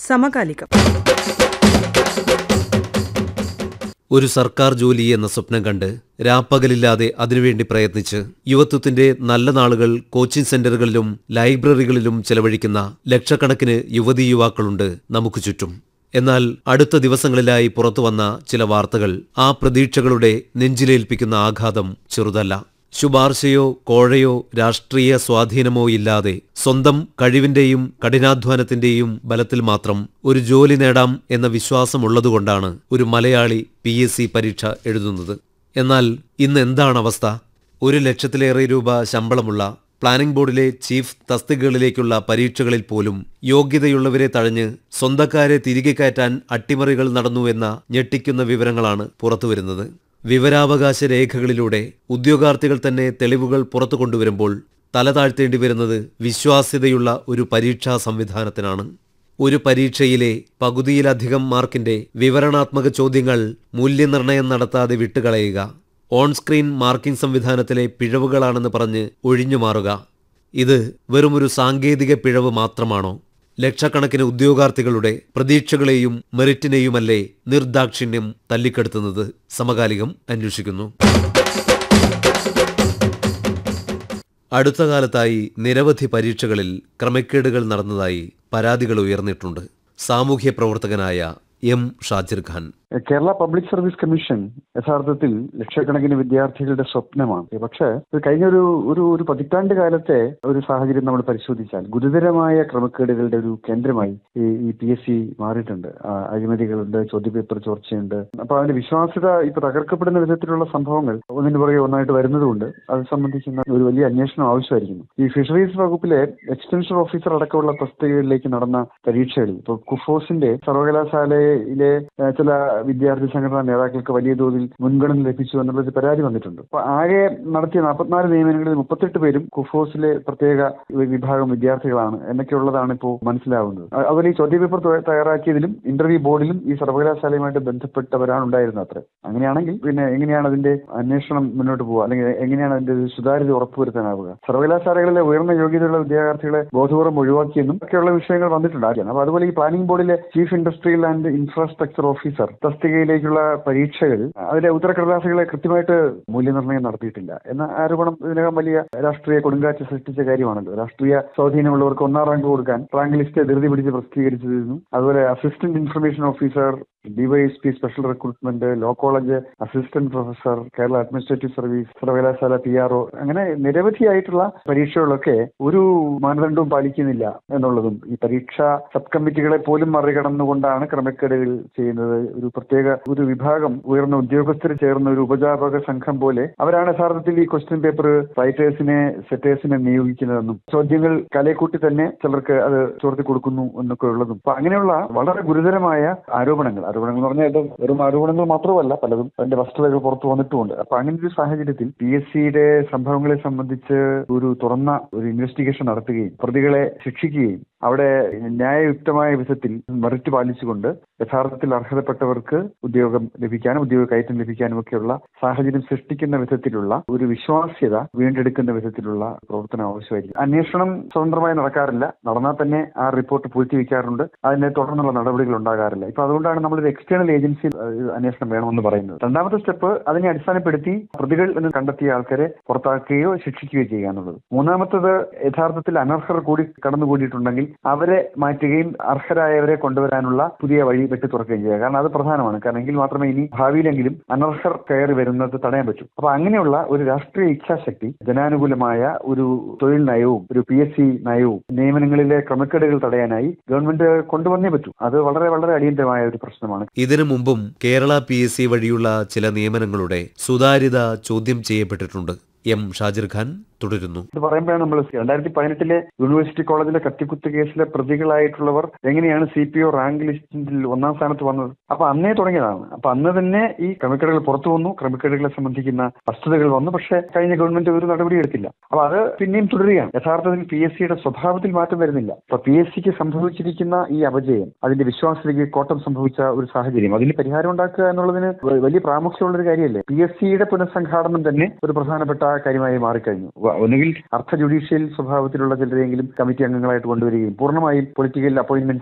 സമകാലികം ഒരു സർക്കാർ ജോലി എന്ന സ്വപ്നം കണ്ട് രാപ്പകലില്ലാതെ അതിനുവേണ്ടി പ്രയത്നിച്ച് യുവത്വത്തിന്റെ നല്ല നാളുകൾ കോച്ചിംഗ് സെന്ററുകളിലും ലൈബ്രറികളിലും ചെലവഴിക്കുന്ന ലക്ഷക്കണക്കിന് യുവതീ യുവാക്കളുണ്ട് നമുക്ക് ചുറ്റും എന്നാൽ അടുത്ത ദിവസങ്ങളിലായി പുറത്തുവന്ന ചില വാർത്തകൾ ആ പ്രതീക്ഷകളുടെ നെഞ്ചിലേൽപ്പിക്കുന്ന ആഘാതം ചെറുതല്ല ശുപാർശയോ കോഴയോ രാഷ്ട്രീയ സ്വാധീനമോ ഇല്ലാതെ സ്വന്തം കഴിവിന്റെയും കഠിനാധ്വാനത്തിന്റെയും ബലത്തിൽ മാത്രം ഒരു ജോലി നേടാം എന്ന വിശ്വാസമുള്ളതുകൊണ്ടാണ് ഒരു മലയാളി പി എസ് സി പരീക്ഷ എഴുതുന്നത് എന്നാൽ ഇന്ന് എന്താണ് അവസ്ഥ ഒരു ലക്ഷത്തിലേറെ രൂപ ശമ്പളമുള്ള പ്ലാനിംഗ് ബോർഡിലെ ചീഫ് തസ്തികകളിലേക്കുള്ള പരീക്ഷകളിൽ പോലും യോഗ്യതയുള്ളവരെ തഴഞ്ഞ് സ്വന്തക്കാരെ തിരികെ കയറ്റാൻ അട്ടിമറികൾ നടന്നുവെന്ന ഞെട്ടിക്കുന്ന വിവരങ്ങളാണ് പുറത്തുവരുന്നത് വിവരാവകാശ രേഖകളിലൂടെ ഉദ്യോഗാർത്ഥികൾ തന്നെ തെളിവുകൾ പുറത്തു കൊണ്ടുവരുമ്പോൾ തല താഴ്ത്തേണ്ടി വരുന്നത് വിശ്വാസ്യതയുള്ള ഒരു പരീക്ഷാ സംവിധാനത്തിനാണ് ഒരു പരീക്ഷയിലെ പകുതിയിലധികം മാർക്കിന്റെ വിവരണാത്മക ചോദ്യങ്ങൾ മൂല്യനിർണ്ണയം നടത്താതെ വിട്ടുകളയുക ഓൺ സ്ക്രീൻ മാർക്കിംഗ് സംവിധാനത്തിലെ പിഴവുകളാണെന്ന് പറഞ്ഞ് ഒഴിഞ്ഞു മാറുക ഇത് വെറുമൊരു സാങ്കേതിക പിഴവ് മാത്രമാണോ ലക്ഷക്കണക്കിന് ഉദ്യോഗാർത്ഥികളുടെ പ്രതീക്ഷകളെയും മെറിറ്റിനെയുമല്ലേ നിർദാക്ഷിണ്യം തല്ലിക്കെടുത്തുന്നത് സമകാലികം അന്വേഷിക്കുന്നു അടുത്ത കാലത്തായി നിരവധി പരീക്ഷകളിൽ ക്രമക്കേടുകൾ നടന്നതായി പരാതികൾ ഉയർന്നിട്ടുണ്ട് സാമൂഹ്യ പ്രവർത്തകനായ M Shajir Khan Kerala public service commission യഥാർത്ഥത്തിൽ ലക്ഷക്കണക്കിന് വിദ്യാർത്ഥികളുടെ സ്വപ്നമാണ് പക്ഷേ ഇത് കഴിഞ്ഞ ഒരു ഒരു ഒരു പതിറ്റാണ്ട് കാലത്തെ ഒരു സാഹചര്യം നമ്മൾ പരിശോധിച്ചാൽ ഗുരുതരമായ ക്രമക്കേടുകളുടെ ഒരു കേന്ദ്രമായി ഈ ഈ പി എസ് സി മാറിയിട്ടുണ്ട് ആ, അഴിമതികളുണ്ട് ചോദ്യപേപ്പർ ചോർച്ചയുണ്ട് അപ്പൊ അതിന്റെ വിശ്വാസ്യത ഇപ്പൊ തകർക്കപ്പെടുന്ന വിധത്തിലുള്ള സംഭവങ്ങൾ ഒന്നിനു പുറകെ ഒന്നായിട്ട് വരുന്നതുകൊണ്ട് അത് സംബന്ധിക്കുന്ന ഒരു വലിയ അന്വേഷണം ആവശ്യമായിരിക്കുന്നു ഈ ഫിഷറീസ് വകുപ്പിലെ എക്സ്റ്റൻഷൻ ഓഫീസർ അടക്കമുള്ള തസ്തികകളിലേക്ക് നടന്ന പരീക്ഷകളിൽ ഇപ്പോൾ കുഫോസിന്റെ സർവകലാശാലയിലെ ഏഹ്, ചില വിദ്യാർത്ഥി സംഘടനാ നേതാക്കൾക്ക് വലിയ തോതിൽ മുൻഗണന ലഭിച്ചു എന്നുള്ളൊരു പരാതി വന്നിട്ടുണ്ട് അപ്പൊ ആകെ നടത്തിയ നാൽപ്പത്തിനാല് നിയമനങ്ങളിൽ മുപ്പത്തെട്ട് പേരും കുഫോസിലെ പ്രത്യേക വിഭാഗം വിദ്യാർത്ഥികളാണ് എന്നൊക്കെയുള്ളതാണ് ഇപ്പോൾ മനസ്സിലാവുന്നത് അ- അതുപോലെ ഈ ചോദ്യപേപ്പർ ത- തയ്യാറാക്കിയതിലും ഇന്റർവ്യൂ ബോർഡിലും ഈ സർവകലാശാലയുമായിട്ട് ബന്ധപ്പെട്ടവരാണ് ഉണ്ടായിരുന്നത് അത്ര അങ്ങനെയാണെങ്കിൽ പിന്നെ എങ്ങനെയാണ് അതിന്റെ അന്വേഷണം മുന്നോട്ട് പോവുക അല്ലെങ്കിൽ എങ്ങനെയാണ് അതിന്റെ ഒരു സുതാര്യത ഉറപ്പുവരുത്താനാവുക സർവകലാശാലകളിലെ ഉയർന്ന യോഗ്യതയുള്ള വിദ്യാർത്ഥികളെ ബോധപൂർവ്വം ഒഴിവാക്കിയെന്നും ഒക്കെയുള്ള വിഷയങ്ങൾ വന്നിട്ടുണ്ടായിരുന്നു അപ്പൊ അതുപോലെ ഈ പ്ലാനിംഗ് ബോർഡിലെ chief industrial and infrastructure officer തസ്തികയിലേക്കുള്ള പരീക്ഷകൾ അതിലെ ഉത്തരക്കടലാസുകളെ കൃത്യമായിട്ട് മൂല്യനിർണ്ണയം നടത്തിയിട്ടില്ല എന്ന ആരോപണം ഇതിനകം വലിയ രാഷ്ട്രീയ കൊടുങ്കാറ്റ് സൃഷ്ടിച്ച കാര്യമാണല്ലോ രാഷ്ട്രീയ സ്വാധീനമുള്ളവർക്ക് ഒന്നാം റാങ്ക് കൊടുക്കാൻ റാങ്ക് ലിസ്റ്റ് ധൃതി പിടിച്ച് പ്രസിദ്ധീകരിച്ചിരുന്നു അതുപോലെ assistant information officer DYSP special recruitment law college assistant professor Kerala administrative service സർവകലാശാല പി ആർ അങ്ങനെ നിരവധിയായിട്ടുള്ള പരീക്ഷകളൊക്കെ ഒരു മാനദണ്ഡവും പാലിക്കുന്നില്ല എന്നുള്ളതും ഈ പരീക്ഷാ സബ് കമ്മിറ്റികളെ പോലും മറികടന്നുകൊണ്ടാണ് ക്രമക്കേടുകൾ ചെയ്യുന്നത് ഒരു പ്രത്യേക ഒരു വിഭാഗം ഉയർന്ന ഉദ്യോഗസ്ഥർ ചേർന്ന ഒരു ഉപജാപക സംഘം പോലെ അവരാണ് യഥാർത്ഥത്തിൽ ഈ ക്വസ്റ്റ്യൻ പേപ്പർ റൈറ്റേഴ്സിനെ സെറ്റേഴ്സിനെ നിയോഗിക്കുന്നതെന്നും ചോദ്യങ്ങൾ കലയെക്കൂട്ടി തന്നെ ചിലർക്ക് അത് ചോർത്തി കൊടുക്കുന്നു എന്നൊക്കെ ഉള്ളതും അപ്പൊ അങ്ങനെയുള്ള വളരെ ഗുരുതരമായ ആരോപണങ്ങൾ ആരോപണങ്ങൾ എന്ന് പറഞ്ഞാൽ ഇത് വെറും ആരോപണങ്ങൾ മാത്രമല്ല പലതും അതിന്റെ വസ്തുതകൾ പുറത്തു വന്നിട്ടുമുണ്ട് അപ്പൊ അങ്ങനെ ഒരു സാഹചര്യത്തിൽ പി എസ് സിയുടെ സംഭവങ്ങളെ സംബന്ധിച്ച് ഒരു തുറന്ന ഒരു ഇൻവെസ്റ്റിഗേഷൻ നടത്തുകയും പ്രതികളെ ശിക്ഷിക്കുകയും അവിടെ ന്യായയുക്തമായ വിധത്തിൽ മെറിറ്റ് പാലിച്ചുകൊണ്ട് യഥാർത്ഥത്തിൽ അർഹതപ്പെട്ടവർക്ക് ഉദ്യോഗം ലഭിക്കാനും ഉദ്യോഗ കയറ്റം ലഭിക്കാനും ഒക്കെയുള്ള സാഹചര്യം സൃഷ്ടിക്കുന്ന വിധത്തിലുള്ള ഒരു വിശ്വാസ്യത വീണ്ടെടുക്കുന്ന വിധത്തിലുള്ള പ്രവർത്തനം ആവശ്യമായിരിക്കും അന്വേഷണം സ്വതന്ത്രമായി നടക്കാറില്ല നടന്നാൽ തന്നെ ആ റിപ്പോർട്ട് പൂഴ്ത്തിവെക്കാറുണ്ട് അതിനെ തുടർന്നുള്ള നടപടികൾ ഉണ്ടാകാറില്ല ഇപ്പൊ അതുകൊണ്ടാണ് നമ്മളൊരു എക്സ്റ്റേണൽ ഏജൻസി ഏഹ്, അന്വേഷണം വേണമെന്ന് പറയുന്നത് രണ്ടാമത്തെ സ്റ്റെപ്പ് അതിനെ അടിസ്ഥാനപ്പെടുത്തി പ്രതികൾ എന്ന് കണ്ടെത്തിയ ആൾക്കാരെ പുറത്താക്കുകയോ ശിക്ഷിക്കുകയോ ചെയ്യുക എന്നുള്ളത് മൂന്നാമത്തത് യഥാർത്ഥത്തിൽ അനർഹർ കൂടി കടന്നുകൂടിയിട്ടുണ്ടെങ്കിൽ അവരെ മാറ്റുകയും അർഹരായവരെ കൊണ്ടുവരാനുള്ള പുതിയ വഴി വെട്ടി തുറക്കുകയും ചെയ്യുക കാരണം അത് പ്രധാനമാണ് കാരണം എങ്കിൽ മാത്രമേ ഇനി ഭാവിയിലെങ്കിലും അനർഹർ കയറി വരുന്നത് തടയാൻ പറ്റൂ അപ്പൊ അങ്ങനെയുള്ള ഒരു രാഷ്ട്രീയ ഇച്ഛാശക്തി ജനാനുകൂലമായ ഒരു തൊഴിൽ നയവും ഒരു പി എസ് സി നയവും നിയമനങ്ങളിലെ ക്രമക്കേടുകൾ തടയാനായി ഗവൺമെന്റ് കൊണ്ടുവന്നേ പറ്റൂ അത് വളരെ വളരെ അടിയന്തരമായ ഒരു പ്രശ്നമാണ് ഇതിനു മുമ്പും കേരള പി എസ് സി വഴിയുള്ള ചില നിയമനങ്ങളുടെ സുതാര്യത ചോദ്യം ചെയ്യപ്പെട്ടിട്ടുണ്ട് എം ഷാജിർ ഖാൻ തുടരുന്നു ഇത് പറയുമ്പോഴാണ് നമ്മൾ രണ്ടായിരത്തി പതിനെട്ടിലെ യൂണിവേഴ്സിറ്റി കോളേജിലെ കത്തിക്കുത്ത് കേസിലെ പ്രതികളായിട്ടുള്ളവർ എങ്ങനെയാണ് സി പി ഒ റാങ്ക് ലിസ്റ്റിൽ ഒന്നാം സ്ഥാനത്ത് വന്നത് അപ്പൊ അന്നേ തുടങ്ങിയതാണ് അപ്പൊ അന്ന് തന്നെ ഈ ക്രമക്കേടുകൾ പുറത്തു വന്നു ക്രമക്കേടുകളെ സംബന്ധിക്കുന്ന വസ്തുതകൾ വന്നു പക്ഷേ കഴിഞ്ഞ ഗവൺമെന്റ് ഒരു നടപടി എടുത്തില്ല അപ്പൊ അത് പിന്നെയും തുടരുകയാണ് യഥാർത്ഥത്തിൽ പി എസ് സിയുടെ സ്വഭാവത്തിൽ മാറ്റം വരുന്നില്ല അപ്പൊ പി എസ് സിക്ക് സംഭവിച്ചിരിക്കുന്ന ഈ അപജയം അതിന്റെ വിശ്വാസ്യതയ്ക്ക് കോട്ടം സംഭവിച്ച ഒരു സാഹചര്യം അതിന് പരിഹാരം ഉണ്ടാക്കുക എന്നുള്ളതിന് വ- വലിയ പ്രാമുഖ്യമുള്ള ഒരു കാര്യമല്ലേ പി എസ് സിയുടെ പുനഃസംഘാടനം തന്നെ ഒരു പ്രധാനപ്പെട്ട കാര്യമായി മാറിക്കഴിഞ്ഞു വ- ഒന്നുകിൽ അർത്ഥ ജുഡീഷ്യൽ സ്വഭാവത്തിലുള്ള ചിലരെങ്കിലും കമ്മിറ്റി അംഗങ്ങളായിട്ട് കൊണ്ടുവരികയും പൂർണ്ണമായും പൊളിറ്റിക്കൽ അപ്പോയിന്റ്മെന്റ്